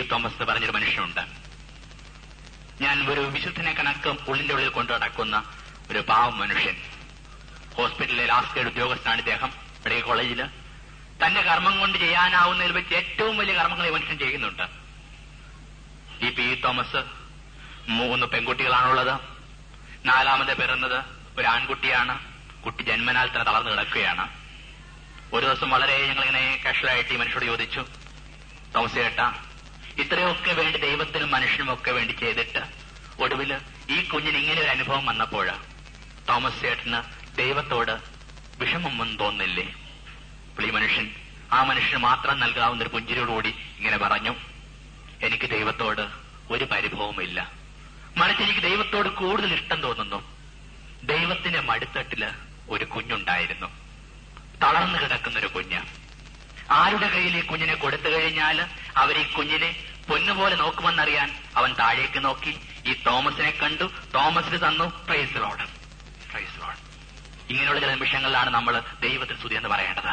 Thomas എന്ന് പറഞ്ഞൊരു മനുഷ്യനുണ്ട് ഞാൻ ഒരു വിശുദ്ധനെ കണക്ക് ഉള്ളിന്റെ ഉള്ളിൽ കൊണ്ടു നടക്കുന്ന ഒരു പാവം മനുഷ്യൻ ഹോസ്പിറ്റലിലെ ലാസ്റ്റ് ഗ്രേഡ് ഉദ്യോഗസ്ഥനാണ് ഇദ്ദേഹം മെഡിക്കൽ കോളേജില് തന്റെ കർമ്മം കൊണ്ട് ചെയ്യാനാവുന്നതിൽ വെച്ച് ഏറ്റവും വലിയ കർമ്മങ്ങൾ ഈ മനുഷ്യൻ ചെയ്യുന്നുണ്ട് ഈ പി തോമസ് മൂന്ന് പെൺകുട്ടികളാണുള്ളത് നാലാമത് പിറന്നത് ഒരു ആൺകുട്ടിയാണ് കുട്ടി ജന്മനാൽ തന്നെ തളർന്നു കിടക്കുകയാണ് ഒരു ദിവസം വളരെ ഞങ്ങളിങ്ങനെ കാഷ്വലായിട്ട് ഈ മനുഷ്യരോട് ചോദിച്ചു തോമസ് ചേട്ടാ ഇത്രയൊക്കെ വേണ്ടി ദൈവത്തിനും മനുഷ്യനും ഒക്കെ വേണ്ടി ചെയ്തിട്ട് ഒടുവില് ഈ കുഞ്ഞിന് ഇങ്ങനെ ഒരു അനുഭവം വന്നപ്പോൾ തോമസ് ചേട്ടന് ദൈവത്തോട് വിഷമമൊന്നും തോന്നില്ലേ അപ്പോൾ ഈ മനുഷ്യൻ ആ മനുഷ്യന് മാത്രം നൽകാവുന്ന ഒരു പുഞ്ചിരിയോടുകൂടി ഇങ്ങനെ പറഞ്ഞു എനിക്ക് ദൈവത്തോട് ഒരു പരിഭവമില്ല മറിച്ച് എനിക്ക് ദൈവത്തോട് കൂടുതൽ ഇഷ്ടം തോന്നുന്നു ദൈവത്തിന്റെ മടിത്തട്ടില് ഒരു കുഞ്ഞുണ്ടായിരുന്നു തളർന്നു കിടക്കുന്ന ഒരു കുഞ്ഞ് ആരുടെ കയ്യിൽ ഈ കുഞ്ഞിനെ കൊടുത്തു കഴിഞ്ഞാൽ അവർ ഈ കുഞ്ഞിനെ പൊന്നുപോലെ നോക്കുമെന്നറിയാൻ അവൻ താഴേക്ക് നോക്കി ഈ തോമസിനെ കണ്ടു തോമസിന് തന്നു പ്രൈസ് ലോഡ് പ്രൈസ് ലോഡ് ഇങ്ങനെയുള്ള ചില നിമിഷങ്ങളിലാണ് നമ്മൾ ദൈവത്തിന് സ്തുതി എന്ന് പറയേണ്ടത്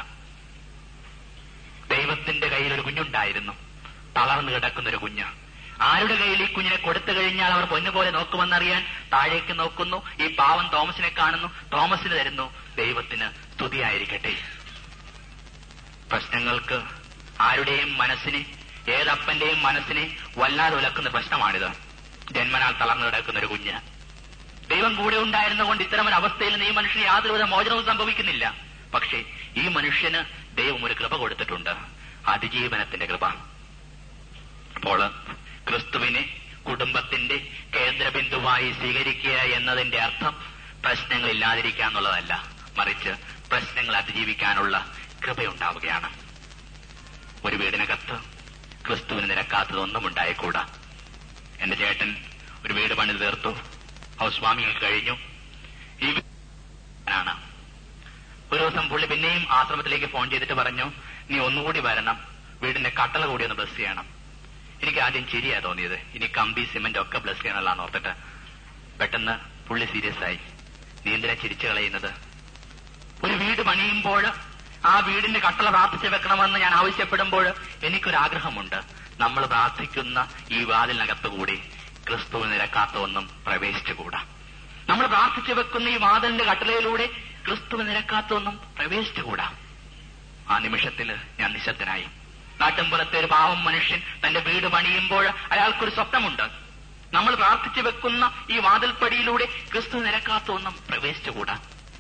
ദൈവത്തിന്റെ കയ്യിൽ ഒരു കുഞ്ഞുണ്ടായിരുന്നു തളർന്നു കിടക്കുന്ന ഒരു കുഞ്ഞ് ആരുടെ കയ്യിൽ ഈ കുഞ്ഞിനെ കൊടുത്തു കഴിഞ്ഞാൽ അവർ പൊന്നുപോലെ നോക്കുമെന്നറിയാൻ താഴേക്ക് നോക്കുന്നു ഈ പാവം തോമസിനെ കാണുന്നു തോമസിന് തരുന്നു ദൈവത്തിന് സ്തുതിയായിരിക്കട്ടെ പ്രശ്നങ്ങൾക്ക് ആരുടെയും മനസ്സിനെ ഏതപ്പന്റെയും മനസ്സിനെ വല്ലാതെ ഉലക്കുന്ന പ്രശ്നമാണിത് ജന്മനാൽ തളർന്നു കിടക്കുന്ന ഒരു കുഞ്ഞ് ദൈവം കൂടെ ഉണ്ടായിരുന്നുകൊണ്ട് ഇത്തരം ഒരു അവസ്ഥയിൽ നിന്ന് ഈ മനുഷ്യന് യാതൊരുവിധ മോചനവും സംഭവിക്കുന്നില്ല പക്ഷേ ഈ മനുഷ്യന് ദൈവം ഒരു കൃപ കൊടുത്തിട്ടുണ്ട് അതിജീവനത്തിന്റെ കൃപ അപ്പോൾ ക്രിസ്തുവിനെ കുടുംബത്തിന്റെ കേന്ദ്രബിന്ദുവായി സ്വീകരിക്കുക എന്നതിന്റെ അർത്ഥം പ്രശ്നങ്ങൾ ഇല്ലാതിരിക്കുക എന്നുള്ളതല്ല മറിച്ച് പ്രശ്നങ്ങൾ അതിജീവിക്കാനുള്ള കൃപയുണ്ടാവുകയാണ് ഒരു വീടിനകത്ത് ക്രിസ്തുവിന് നിരക്കാത്തതൊന്നും ഉണ്ടായിക്കൂടാ എന്റെ ചേട്ടൻ ഒരു വീട് പണിത് തീർത്തു ഹൗസ് വാമിങ് കഴിഞ്ഞു ഈ ആണ് ഒരു ദിവസം പുള്ളി പിന്നെയും ആശ്രമത്തിലേക്ക് ഫോൺ ചെയ്തിട്ട് പറഞ്ഞു നീ ഒന്നുകൂടി വരണം വീടിന്റെ കട്ടള കൂടി ഒന്ന് ബ്ലസ് ചെയ്യണം എനിക്ക് ആദ്യം ചിരിയാ തോന്നിയത് ഇനി കമ്പി സിമന്റ് ഒക്കെ ബ്ലസ് ചെയ്യണമല്ലാന്ന് ഓർത്തിട്ട് പെട്ടെന്ന് പുള്ളി സീരിയസ് ആയി നീ എന്തിനാ ചിരിച്ചു കളയുന്നത് ഒരു വീട് പണിയുമ്പോൾ ആ വീടിന്റെ കട്ടള പ്രാർത്ഥിച്ചു വെക്കണമെന്ന് ഞാൻ ആവശ്യപ്പെടുമ്പോൾ എനിക്കൊരാഗ്രഹമുണ്ട് നമ്മൾ പ്രാർത്ഥിക്കുന്ന ഈ വാതിലിനകത്ത് കൂടി ക്രിസ്തു നിരക്കാത്ത ഒന്നും പ്രവേശിച്ചുകൂടാ നമ്മൾ പ്രാർത്ഥിച്ചു വെക്കുന്ന ഈ വാതിലിന്റെ കട്ടളയിലൂടെ ക്രിസ്തു നിരക്കാത്ത ഒന്നും പ്രവേശിച്ചുകൂടാ ആ നിമിഷത്തിൽ ഞാൻ നിശബ്ദനായി നാട്ടിൻപുറത്തെ ഒരു പാവം മനുഷ്യൻ തന്റെ വീട് പണിയുമ്പോൾ അയാൾക്കൊരു സ്വപ്നമുണ്ട് നമ്മൾ പ്രാർത്ഥിച്ചു വെക്കുന്ന ഈ വാതിൽപ്പടിയിലൂടെ ക്രിസ്തു നിരക്കാത്ത ഒന്നും പ്രവേശിച്ചുകൂടാ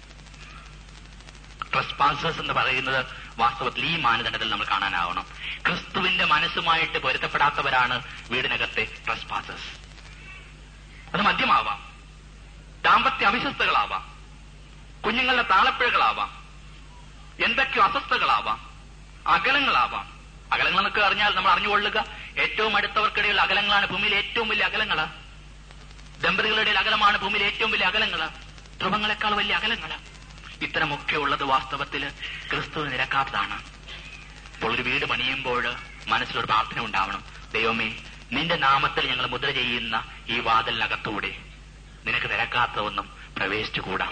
ട്രസ്പാസേഴ്സ് എന്ന് പറയുന്നത് വാസ്തവത്തിൽ ഈ മാനദണ്ഡത്തിൽ നമ്മൾ കാണാനാവണം ക്രിസ്തുവിന്റെ മനസ്സുമായിട്ട് പൊരുത്തപ്പെടാത്തവരാണ് വീടിനകത്തെ ട്രസ്പാസേഴ്സ് അത് മദ്യമാവാം ദാമ്പത്യ അവിശ്വസ്തകളാവാം കുഞ്ഞുങ്ങളുടെ താളപ്പിഴകളാവാം എന്തൊക്കെയോ അസ്വസ്ഥകളാവാം അകലങ്ങളാവാം അകലങ്ങൾ എന്നൊക്കെ അറിഞ്ഞാൽ നമ്മൾ അറിഞ്ഞുകൊള്ളുക ഏറ്റവും അടുത്തവർക്കിടയിൽ അകലങ്ങളാണ് ഭൂമിയിലെ ഏറ്റവും വലിയ അകലങ്ങള് ദമ്പതികളുടെ ഇടയിൽ അകലമാണ് ഭൂമിയിലെ ഏറ്റവും വലിയ അകലങ്ങള് ധ്രുവങ്ങളെക്കാൾ വലിയ അകലങ്ങള് ഇത്തരമൊക്കെ ഉള്ളത് വാസ്തവത്തിൽ ക്രിസ്തു നിരക്കാത്തതാണ് അപ്പോൾ ഒരു വീട് പണിയുമ്പോൾ മനസ്സിലൊരു പ്രാർത്ഥന ഉണ്ടാവണം ദൈവമേ നിന്റെ നാമത്തിൽ ഞങ്ങൾ മുദ്ര ചെയ്യുന്ന ഈ വാതിലിനകത്തൂടെ നിനക്ക് നിരക്കാത്ത ഒന്നും പ്രവേശിച്ചുകൂടാ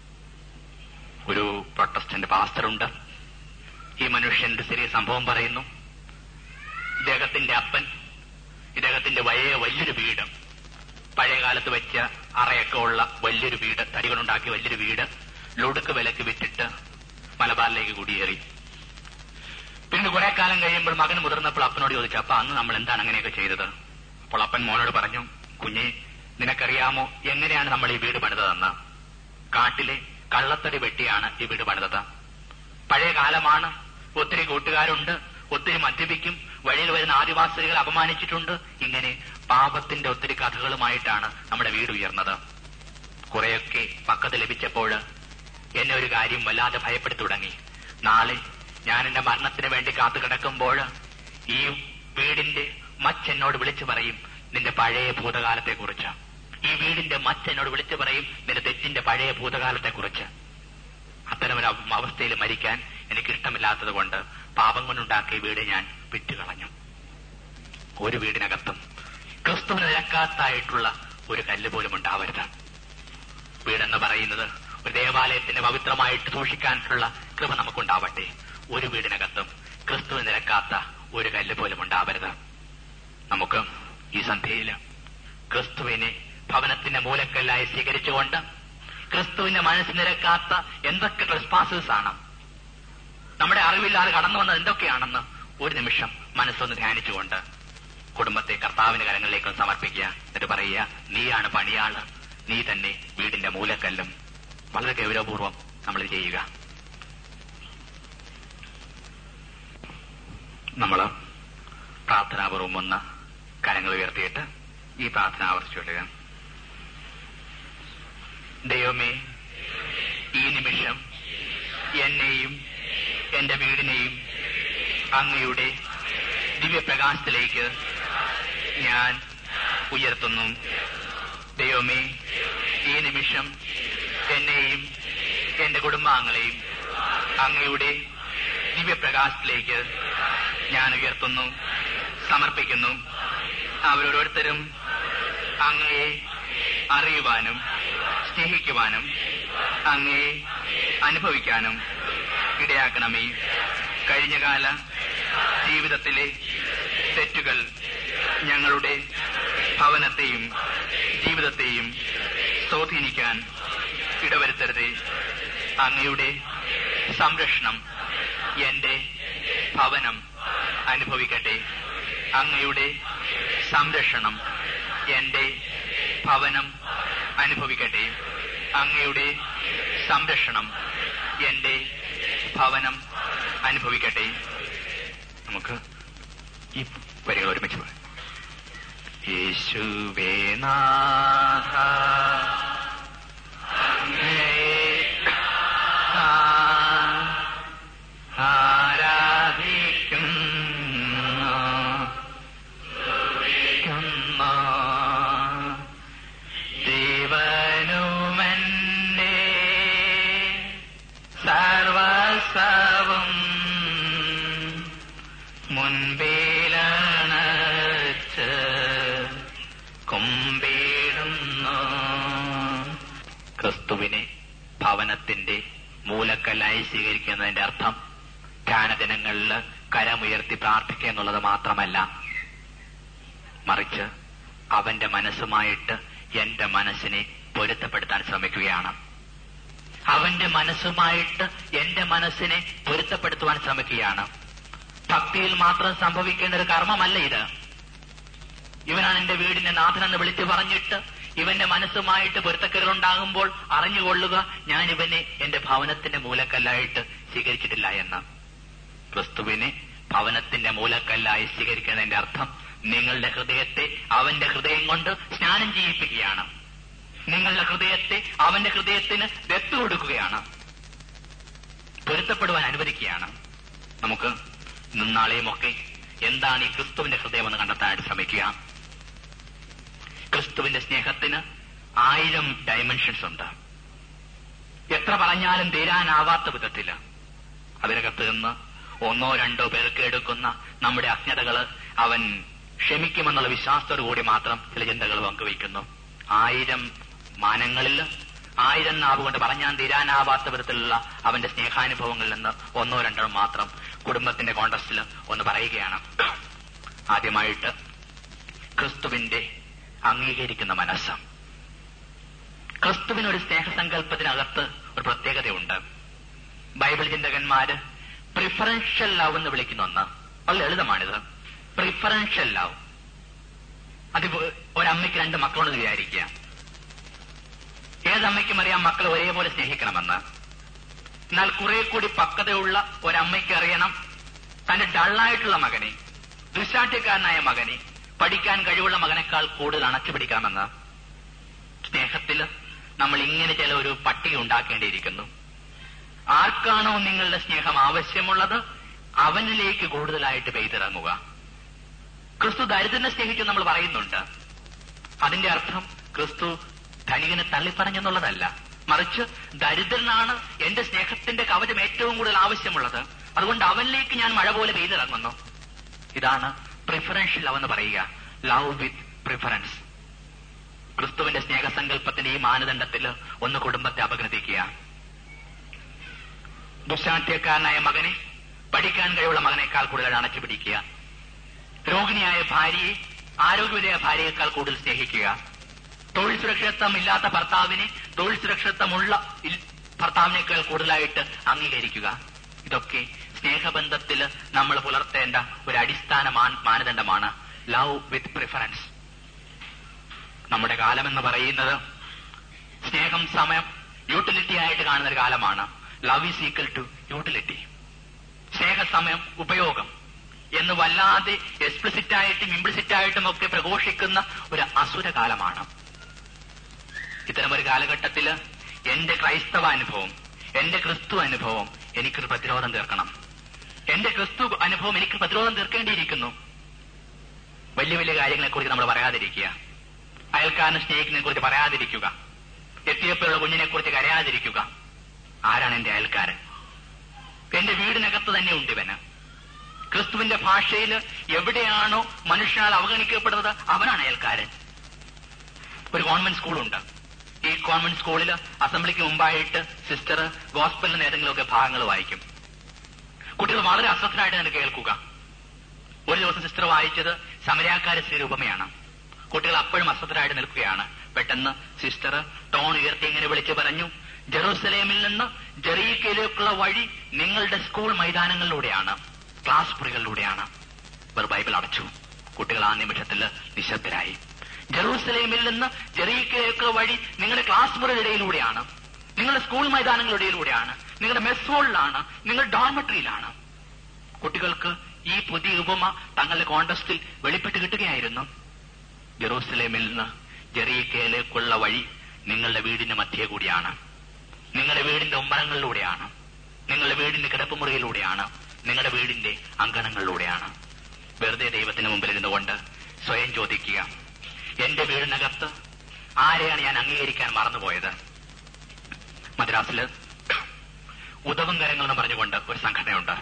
ഒരു പ്രൊട്ടസ്റ്റന്റ് പാസ്റ്ററുണ്ട് ഈ മനുഷ്യന്റെ ചെറിയ സംഭവം പറയുന്നു ഇദ്ദേഹത്തിന്റെ അപ്പൻ ഇദ്ദേഹത്തിന്റെ വലിയ വലിയൊരു വീട് പഴയ കാലത്ത് വെച്ച അറയൊക്കെ ഉള്ള വലിയൊരു വീട് തടി കൊണ്ടുണ്ടാക്കിയ വലിയൊരു വീട് ലൊടുക്ക് വിലക്ക് വിറ്റിട്ട് മലബാറിലേക്ക് കുടിയേറി പിന്നെ കുറെ കാലം കഴിയുമ്പോൾ മകൻ മുതിർന്നപ്പോൾ അപ്പനോട് ചോദിച്ചു അപ്പൊ അന്ന് നമ്മൾ എന്താണ് അങ്ങനെയൊക്കെ ചെയ്തത് അപ്പോൾ അപ്പൻ മോനോട് പറഞ്ഞു കുഞ്ഞെ നിനക്കറിയാമോ എങ്ങനെയാണ് നമ്മൾ ഈ വീട് പണിതതെന്ന് കാട്ടിലെ കള്ളത്തടി വെട്ടിയാണ് ഈ വീട് പണിതത് പഴയ കാലമാണ് ഒത്തിരി കൂട്ടുകാരുണ്ട് ഒത്തിരി മദ്യപിക്കും വഴിയിൽ വരുന്ന ആദിവാസികൾ അപമാനിച്ചിട്ടുണ്ട് ഇങ്ങനെ പാപത്തിന്റെ ഒത്തിരി കഥകളുമായിട്ടാണ് നമ്മുടെ വീട് ഉയർന്നത് കുറെയൊക്കെ പക്കത്ത് ലഭിച്ചപ്പോൾ എന്നെ ഒരു കാര്യം വല്ലാതെ ഭയപ്പെടുത്തി തുടങ്ങി നാളെ ഞാൻ എന്റെ മരണത്തിന് വേണ്ടി കാത്തു കിടക്കുമ്പോൾ ഈ വീടിന്റെ മച്ചെന്നോട് വിളിച്ചു പറയും നിന്റെ പഴയ ഭൂതകാലത്തെ കുറിച്ച് ഈ വീടിന്റെ മച്ചെന്നോട് വിളിച്ചു പറയും നിന്റെ തെറ്റിന്റെ പഴയ ഭൂതകാലത്തെ കുറിച്ച് അത്തരമൊരു അവസ്ഥയിൽ മരിക്കാൻ എനിക്ക് ഇഷ്ടമില്ലാത്തത് കൊണ്ട് പാപം കൊണ്ടുണ്ടാക്കിയ വീട് ഞാൻ വിറ്റുകളഞ്ഞു ഒരു വീടിനകത്തും ക്രിസ്തുവിന് നിരക്കാത്തായിട്ടുള്ള ഒരു കല്ല് പോലും ഉണ്ടാവരുത് വീടെന്ന് പറയുന്നത് ഒരു ദേവാലയത്തിന് പവിത്രമായിട്ട് സൂക്ഷിക്കാനുള്ള കൃപ നമുക്കുണ്ടാവട്ടെ ഒരു വീടിനകത്തും ക്രിസ്തുവിന് നിരക്കാത്ത ഒരു കല്ല് പോലും ഉണ്ടാവരുത് നമുക്ക് സന്ധ്യയിൽ ക്രിസ്തുവിനെ ഭവനത്തിന്റെ മൂലക്കല്ലായി സ്വീകരിച്ചുകൊണ്ട് ക്രിസ്തുവിന്റെ മനസ്സ് നിരക്കാത്ത എന്തൊക്കെ ട്രസ്പാസേഴ്സ് ആണ് നമ്മുടെ അറിവില്ലാതെ കടന്നു വന്നത് എന്തൊക്കെയാണെന്ന് ഒരു നിമിഷം മനസ്സൊന്ന് ധ്യാനിച്ചുകൊണ്ട് കുടുംബത്തെ കർത്താവിന്റെ കരങ്ങളിലേക്ക് ഒന്ന് സമർപ്പിക്കുക എന്നിട്ട് പറയുക നീയാണ് പണിയാള് നീ തന്നെ വീടിന്റെ മൂലക്കല്ലും വളരെ ഗൗരവപൂർവ്വം നമ്മൾ ഇത് ചെയ്യുക നമ്മൾ പ്രാർത്ഥനാപൂർവം ഒന്ന് കരങ്ങൾ ഉയർത്തിയിട്ട് ഈ പ്രാർത്ഥന ആവർത്തിച്ചു കൊള്ളുക ദൈവമേ ഈ നിമിഷം എന്നെയും എന്റെ വീടിനെയും അങ്ങയുടെ ദിവ്യപ്രകാശത്തിലേക്ക് ഞാൻ ഉയർത്തുന്നു ദൈവമേ ഈ നിമിഷം എന്നെയും എന്റെ കുടുംബാംഗങ്ങളെയും അങ്ങയുടെ ദിവ്യപ്രകാശത്തിലേക്ക് ഞാൻ ഉയർത്തുന്നു സമർപ്പിക്കുന്നു അവരോരോരുത്തരും അങ്ങയെ അറിയുവാനും സ്നേഹിക്കുവാനും അങ്ങയെ അനുഭവിക്കാനും ഇടയാക്കണമേ കഴിഞ്ഞകാല ജീവിതത്തിലെ തെറ്റുകൾ ഞങ്ങളുടെ ഭവനത്തെയും ജീവിതത്തെയും സ്വാധീനിക്കാൻ ഇടവരുത്തരുതേ അങ്ങയുടെ സംരക്ഷണം എന്റെ ഭവനം അനുഭവിക്കട്ടെ അങ്ങയുടെ സംരക്ഷണം എന്റെ ഭവനം അനുഭവിക്കട്ടെ അങ്ങയുടെ സംരക്ഷണം എന്റെ ഭവനം അനുഭവിക്കട്ടെ നമുക്ക് ഈ വരികൾ ഒരുമിച്ച് പറയാം യേശുവേ നാഥ അങ്ങയെ ഞാൻ ആരാധിക്കുന്നു ജീവനുമന്റെ സർവസവും മുൻപിലണച്ച് കുമ്പിടുന്നു ക്രിസ്തുവിനെ ഭവനത്തിന്റെ മൂലക്കല്ലായി സ്വീകരിക്കുന്നതിന്റെ അർത്ഥം ധ്യാനദിനങ്ങളിൽ കരമുയർത്തി പ്രാർത്ഥിക്കുക എന്നുള്ളത് മാത്രമല്ല മറിച്ച് അവന്റെ മനസ്സുമായിട്ട് എന്റെ മനസ്സിനെ പൊരുത്തപ്പെടുത്താൻ ശ്രമിക്കുകയാണ് അവന്റെ മനസ്സുമായിട്ട് എന്റെ മനസ്സിനെ പൊരുത്തപ്പെടുത്തുവാൻ ശ്രമിക്കുകയാണ് ഭക്തിയിൽ മാത്രം സംഭവിക്കേണ്ട ഒരു കർമ്മമല്ല ഇത് ഇവനാണ് എന്റെ വീടിന്റെ നാഥനെന്ന് വിളിച്ചു പറഞ്ഞിട്ട് ഇവന്റെ മനസ്സുമായിട്ട് പൊരുത്തക്കേടുണ്ടാകുമ്പോൾ അറിഞ്ഞുകൊള്ളുക ഞാൻ ഇവനെ എന്റെ ഭവനത്തിന്റെ മൂലക്കല്ലായിട്ട് സ്വീകരിച്ചിട്ടില്ല എന്ന് ക്രിസ്തുവിനെ ഭവനത്തിന്റെ മൂലക്കല്ലായി സ്വീകരിക്കുന്നതിന്റെ അർത്ഥം നിങ്ങളുടെ ഹൃദയത്തെ അവന്റെ ഹൃദയം കൊണ്ട് സ്നാനം ചെയ്യിപ്പിക്കുകയാണ് നിങ്ങളുടെ ഹൃദയത്തെ അവന്റെ ഹൃദയത്തിന് ദത്ത് കൊടുക്കുകയാണ് പൊരുത്തപ്പെടുവാൻ അനുവദിക്കുകയാണ് നമുക്ക് നിന്നാളെയുമൊക്കെ എന്താണ് ഈ ക്രിസ്തുവിന്റെ ഹൃദയമെന്ന് കണ്ടെത്താനായിട്ട് ശ്രമിക്കുക ക്രിസ്തുവിന്റെ സ്നേഹത്തിന് ആയിരം ഡയമെൻഷൻസ് ഉണ്ട് എത്ര പറഞ്ഞാലും തീരാനാവാത്ത വിധത്തില് അതിനകത്ത് നിന്ന് ഒന്നോ രണ്ടോ പേർക്ക് എടുക്കുന്ന നമ്മുടെ അജ്ഞതകള് അവൻ ക്ഷമിക്കുമെന്നുള്ള വിശ്വാസത്തോടു കൂടി മാത്രം ചില ചിന്തകൾ പങ്കുവയ്ക്കുന്നു ആയിരം മാനങ്ങളിൽ ആയിരം നാവ് കൊണ്ട് പറഞ്ഞാൽ തീരാനാവാത്ത വിധത്തിലുള്ള അവന്റെ സ്നേഹാനുഭവങ്ങളിൽ നിന്ന് ഒന്നോ രണ്ടോ മാത്രം കുടുംബത്തിന്റെ കോണ്ടസ്റ്റിൽ ഒന്ന് പറയുകയാണ് ആദ്യമായിട്ട് ക്രിസ്തുവിന്റെ അംഗീകരിക്കുന്ന മനസ്സ് ക്രിസ്തുവിന് ഒരു സ്നേഹസങ്കല്പത്തിനകത്ത് ഒരു പ്രത്യേകതയുണ്ട് ബൈബിൾ ചിന്തകന്മാര് പ്രിഫറൻഷ്യൽ ലവ് എന്ന് വിളിക്കുന്ന ഒന്ന് വളരെ ലളിതമാണിത് പ്രിഫറൻഷ്യൽ ലവ് അത് ഒരമ്മയ്ക്ക് രണ്ട് മക്കളുണ്ടെന്ന് വിചാരിക്കുക ഏതമ്മയ്ക്കും അറിയാം മക്കളെ ഒരേപോലെ സ്നേഹിക്കണമെന്ന് എന്നാൽ കുറെ കൂടി പക്വതയുള്ള ഒരമ്മയ്ക്ക് അറിയണം തന്റെ ഡള്ളായിട്ടുള്ള മകനെ ദുശാഠ്യക്കാരനായ മകനെ പഠിക്കാൻ കഴിവുള്ള മകനേക്കാൾ കൂടുതൽ അണച്ചു പിടിക്കണമെന്ന് സ്നേഹത്തില് നമ്മൾ ഇങ്ങനെ ചില ഒരു പട്ടിക ഉണ്ടാക്കേണ്ടിയിരിക്കുന്നു ആർക്കാണോ നിങ്ങളുടെ സ്നേഹം ആവശ്യമുള്ളത് അവനിലേക്ക് കൂടുതലായിട്ട് പെയ്തിറങ്ങുക ക്രിസ്തു ദരിദ്രനെ സ്നേഹിച്ചു നമ്മൾ പറയുന്നുണ്ട് അതിന്റെ അർത്ഥം ക്രിസ്തു ധനികനെ തള്ളിപ്പറഞ്ഞെന്നുള്ളതല്ല മറിച്ച് ദരിദ്രനാണ് എന്റെ സ്നേഹത്തിന്റെ കവചം ഏറ്റവും കൂടുതൽ ആവശ്യമുള്ളത് അതുകൊണ്ട് അവനിലേക്ക് ഞാൻ മഴ പോലെ പെയ്തിറങ്ങുന്നു ഇതാണ് പ്രിഫറൻഷ്യൽ ലവ് എന്ന് പറയുക ലവ് വിത്ത് പ്രിഫറൻസ് ക്രിസ്തുവിന്റെ സ്നേഹസങ്കല്പത്തിന്റെ ഈ മാനദണ്ഡത്തിൽ ഒന്ന് കുടുംബത്തെ അപഗ്രഥിക്കുക ദുശാഠ്യക്കാരനായ മകനെ പഠിക്കാൻ കഴിവുള്ള മകനേക്കാൾ കൂടുതൽ അണച്ചു പിടിക്കുക രോഗിണിയായ ഭാര്യയെ ആരോഗ്യവതിയായ ഭാര്യയേക്കാൾ കൂടുതൽ സ്നേഹിക്കുക തൊഴിൽ സുരക്ഷിതത്വം ഇല്ലാത്ത ഭർത്താവിനെ തൊഴിൽ സുരക്ഷിതത്വമുള്ള ഇൽ- ഭർത്താവിനേക്കാൾ കൂടുതലായിട്ട് അംഗീകരിക്കുക ഇതൊക്കെ സ്നേഹബന്ധത്തിൽ നമ്മൾ പുലർത്തേണ്ട ഒരു അടിസ്ഥാന മാൻ- മാനദണ്ഡമാണ് ലവ് വിത്ത് പ്രിഫറൻസ് നമ്മുടെ കാലം എന്ന് പറയുന്നത് സ്നേഹം സമയം യൂട്ടിലിറ്റി ആയിട്ട് കാണുന്ന ഒരു കാലമാണ് love is equal to utility സ്നേഹസമയം ഉപയോഗം എന്ന് വല്ലാതെ എക്സ്പ്ലിസിറ്റ് ആയിട്ടും ഇംപ്ലിസിറ്റ് ആയിട്ടും ഒക്കെ പ്രഘോഷിക്കുന്ന ഒരു അസുര കാലമാണ് ഇത്തരമൊരു കാലഘട്ടത്തിൽ എന്റെ ക്രൈസ്തവ അനുഭവം എന്റെ ക്രിസ്തു അനുഭവം എനിക്കൊരു പ്രതിരോധം തീർക്കണം എന്റെ ക്രിസ്തു അനുഭവം എനിക്ക് പ്രതിരോധം തീർക്കേണ്ടിയിരിക്കുന്നു വലിയ വലിയ കാര്യങ്ങളെക്കുറിച്ച് നമ്മൾ പറയാതിരിക്കുക അയൽക്കാരനെ സ്നേഹിക്കുന്നതിനെ കുറിച്ച് പറയാതിരിക്കുക എത്തിയപ്പോഴുള്ള കുഞ്ഞിനെ കുറിച്ച് കരയാതിരിക്കുക ആരാണ് എന്റെ അയൽക്കാരൻ എന്റെ വീടിനകത്ത് തന്നെ ഉണ്ട് ഇവന് ക്രിസ്തുവിന്റെ ഭാഷയിൽ എവിടെയാണോ മനുഷ്യനാൽ അവഗണിക്കപ്പെടുന്നത് അവനാണ് അയൽക്കാരൻ ഒരു ഗവൺമെന്റ് സ്കൂളുണ്ട് ഈ ഗവൺമെന്റ് സ്കൂളിൽ അസംബ്ലിക്ക് മുമ്പായിട്ട് സിസ്റ്റർ ഗോസ്പലിന് ഏതെങ്കിലുമൊക്കെ ഭാഗങ്ങൾ വായിക്കും കുട്ടികൾ വളരെ അസ്വസ്ഥരായിട്ട് തന്നെ കേൾക്കുക ഒരു ദിവസം സിസ്റ്റർ വായിച്ചത് സമരാക്കാര ശ്രീരൂപമയാണ് കുട്ടികൾ അപ്പോഴും അസ്വസ്ഥരായിട്ട് നിൽക്കുകയാണ് പെട്ടെന്ന് സിസ്റ്റർ ടോൺ ഉയർത്തി ഇങ്ങനെ വിളിച്ചു പറഞ്ഞു ജെറൂസലേമിൽ നിന്ന് ജെറീക്കയിലേക്കുള്ള വഴി നിങ്ങളുടെ സ്കൂൾ മൈതാനങ്ങളിലൂടെയാണ് ക്ലാസ് മുറികളിലൂടെയാണ് ഇവർ ബൈബിൾ അടച്ചു കുട്ടികൾ ആ നിമിഷത്തിൽ നിശബ്ദരായി ജെറൂസലേമിൽ നിന്ന് ജെറീക്കയിലേക്കുള്ള വഴി നിങ്ങളുടെ ക്ലാസ് മുറികളിടയിലൂടെയാണ് നിങ്ങളുടെ സ്കൂൾ മൈതാനങ്ങളുടെ ഇടയിലൂടെയാണ് നിങ്ങളുടെ മെസ് ഹോളിലാണ് നിങ്ങളുടെ ഡോർമെട്രിയിലാണ് കുട്ടികൾക്ക് ഈ പുതിയ ഉപമ തങ്ങളുടെ കോണ്ടസ്റ്റിൽ വെളിപ്പെട്ട് കിട്ടുകയായിരുന്നു ജെറൂസലേമിൽ നിന്ന് ജെറീക്കയിലേക്കുള്ള വഴി നിങ്ങളുടെ വീടിന്റെ മധ്യേ കൂടിയാണ് നിങ്ങളുടെ വീടിന്റെ ഉമ്മരങ്ങളിലൂടെയാണ് നിങ്ങളുടെ വീടിന്റെ കിടപ്പുമുറിയിലൂടെയാണ് നിങ്ങളുടെ വീടിന്റെ അങ്കണങ്ങളിലൂടെയാണ് വെറുതെ ദൈവത്തിന് മുമ്പിൽ ഇരുന്നുകൊണ്ട് സ്വയം ചോദിക്കുക എന്റെ വീടിനകത്ത് ആരെയാണ് ഞാൻ അംഗീകരിക്കാൻ മറന്നുപോയത് മദ്രാസില് ഉദവും കരങ്ങൾ എന്ന് പറഞ്ഞുകൊണ്ട് ഒരു സംഘടനയുണ്ട്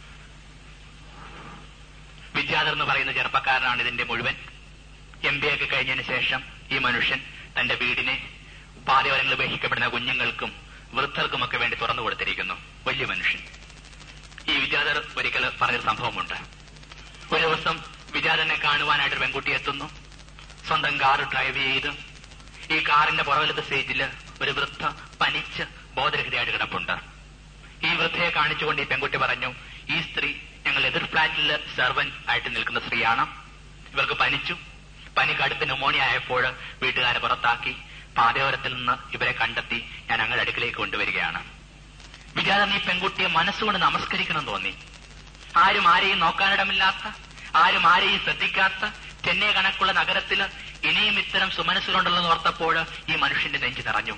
വിദ്യാധർ എന്ന് പറയുന്ന ചെറുപ്പക്കാരനാണ് ഇതിന്റെ മുഴുവൻ എം ബി ഒക്കെ കഴിഞ്ഞതിന് ശേഷം ഈ മനുഷ്യൻ തന്റെ വീടിനെ പാതയോരങ്ങളിൽ ഉപേക്ഷിക്കപ്പെടുന്ന കുഞ്ഞുങ്ങൾക്കും വൃദ്ധർക്കുമൊക്കെ വേണ്ടി തുറന്നു കൊടുത്തിരിക്കുന്നു വലിയ മനുഷ്യൻ ഈ വിദ്യാധർ ഒരിക്കൽ പറഞ്ഞൊരു സംഭവമുണ്ട് ഒരു ദിവസം വിദ്യാധരനെ കാണുവാനായിട്ട് ഒരു പെൺകുട്ടി എത്തുന്നു സ്വന്തം കാർ ഡ്രൈവ് ചെയ്ത് ഈ കാറിന്റെ പുറകിലത്തെ സ്റ്റേജിൽ ഒരു വൃദ്ധ പനിച്ച് ബോധരഹിതയായിട്ട് കിടപ്പുണ്ട് ഈ വൃദ്ധയെ കാണിച്ചുകൊണ്ട് ഈ പെൺകുട്ടി പറഞ്ഞു ഈ സ്ത്രീ ഞങ്ങൾ എതിർ ഫ്ലാറ്റിൽ സെർവൻ ആയിട്ട് നിൽക്കുന്ന സ്ത്രീയാണ് ഇവർക്ക് പനിച്ചു പനി കടുത്ത് ന്യൂമോണിയ ആയപ്പോൾ വീട്ടുകാരെ പുറത്താക്കി പാതയോരത്തിൽ നിന്ന് ഇവരെ കണ്ടെത്തി ഞാൻ അങ്ങയുടെ അടുക്കിലേക്ക് കൊണ്ടുവരികയാണ് വിചാരം ഈ പെൺകുട്ടിയെ മനസ്സുകൊണ്ട് നമസ്കരിക്കണം തോന്നി ആരും ആരെയും നോക്കാനിടമില്ലാത്ത ആരും ആരെയും ശ്രദ്ധിക്കാത്ത ചെന്നൈ കണക്കുള്ള നഗരത്തിൽ ഇനിയും ഇത്തരം സുമനസ്സുകളുണ്ടെന്ന് ഓർത്തപ്പോൾ ഈ മനുഷ്യന്റെ നെഞ്ചു നിറഞ്ഞു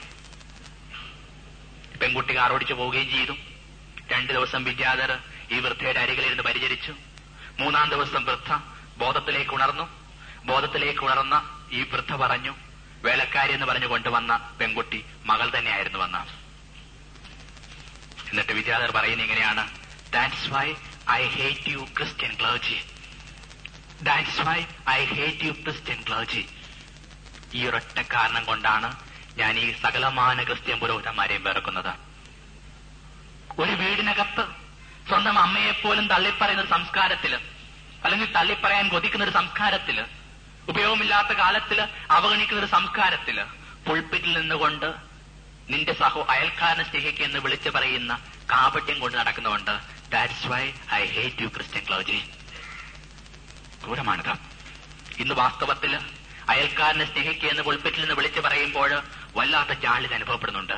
പെൺകുട്ടി കാറോടിച്ചു പോവുകയും ചെയ്തു രണ്ടു ദിവസം വിദ്യാധർ ഈ വൃദ്ധയുടെ അരികിലിരുന്ന് പരിചരിച്ചു മൂന്നാം ദിവസം വൃദ്ധ ബോധത്തിലേക്ക് ഉണർന്നു ബോധത്തിലേക്ക് ഉണർന്ന ഈ വൃദ്ധ പറഞ്ഞു വേലക്കാരി എന്ന് പറഞ്ഞു കൊണ്ടുവന്ന പെൺകുട്ടി മകൾ തന്നെയായിരുന്നു വന്ന എന്നിട്ട് വിദ്യാധർ പറയുന്ന ഇങ്ങനെയാണ് that's why I hate you Christian clergy that's why I hate you Christian clergy ഈ ഒരൊറ്റ കാരണം കൊണ്ടാണ് ഞാൻ ഈ സകലമാന ക്രിസ്ത്യൻ പുരോഹിതന്മാരെയും വെറുക്കുന്നത് ഒരു വീടിനകത്ത് സ്വന്തം അമ്മയെപ്പോലും തള്ളിപ്പറയുന്ന ഒരു സംസ്കാരത്തില് അല്ലെങ്കിൽ തള്ളിപ്പറയാൻ കൊതിക്കുന്ന ഒരു സംസ്കാരത്തില് ഉപയോഗമില്ലാത്ത കാലത്തില് അവഗണിക്കുന്ന ഒരു സംസ്കാരത്തില് പുൾപ്പിറ്റിൽ നിന്നുകൊണ്ട് നിന്റെ സഹോ അയൽക്കാരനെ സ്നേഹിക്കുക എന്ന് വിളിച്ചു പറയുന്ന കാപട്യം കൊണ്ട് നടക്കുന്നതുകൊണ്ട് that's why I hate you Christian clergy ക്രൂരമാണിത് ഇന്ന് വാസ്തവത്തിൽ അയൽക്കാരനെ സ്നേഹിക്കുക എന്ന് പുൾപ്പിറ്റിൽ നിന്ന് വിളിച്ചു പറയുമ്പോൾ വല്ലാത്ത ജാള്യത അനുഭവപ്പെടുന്നുണ്ട്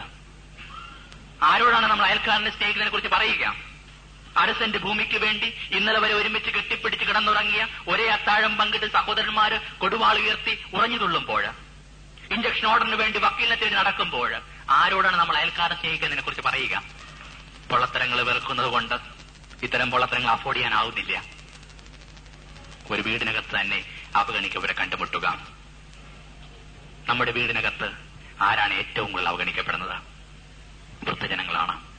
ആരോടാണ് നമ്മൾ അയൽക്കാരനെ സ്നേഹിക്കുന്നതിനെ കുറിച്ച് പറയുക അരസന്റെ ഭൂമിക്ക് വേണ്ടി ഇന്നലെ വരെ ഒരുമിച്ച് കെട്ടിപ്പിടിച്ച് കിടന്നുറങ്ങിയ ഒരേ അത്താഴം പങ്കിട്ട് സഹോദരന്മാര് കൊടുവാൾ ഉയർത്തി ഉറഞ്ഞു തുള്ളുമ്പോൾ ഇഞ്ചക്ഷൻ ഓർഡറിന് വേണ്ടി വക്കീലിനെ തേടി നടക്കുമ്പോൾ ആരോടാണ് നമ്മൾ അയൽക്കാരനെ സ്നേഹിക്കുന്നതിനെ കുറിച്ച് പറയുക പൊള്ളത്തരങ്ങൾ വെറുക്കുന്നത് കൊണ്ട് ഇത്തരം പൊള്ളത്തരങ്ങൾ അഫോർഡ് ചെയ്യാനാവുന്നില്ല ഒരു വീടിനകത്ത് തന്നെ അവഗണിക്കവരെ കണ്ടുമുട്ടുക നമ്മുടെ വീടിനകത്ത് ആരാണ് ഏറ്റവും കൂടുതൽ അവഗണിക്കപ്പെടുന്നത് വൃദ്ധജനങ്ങളാണ്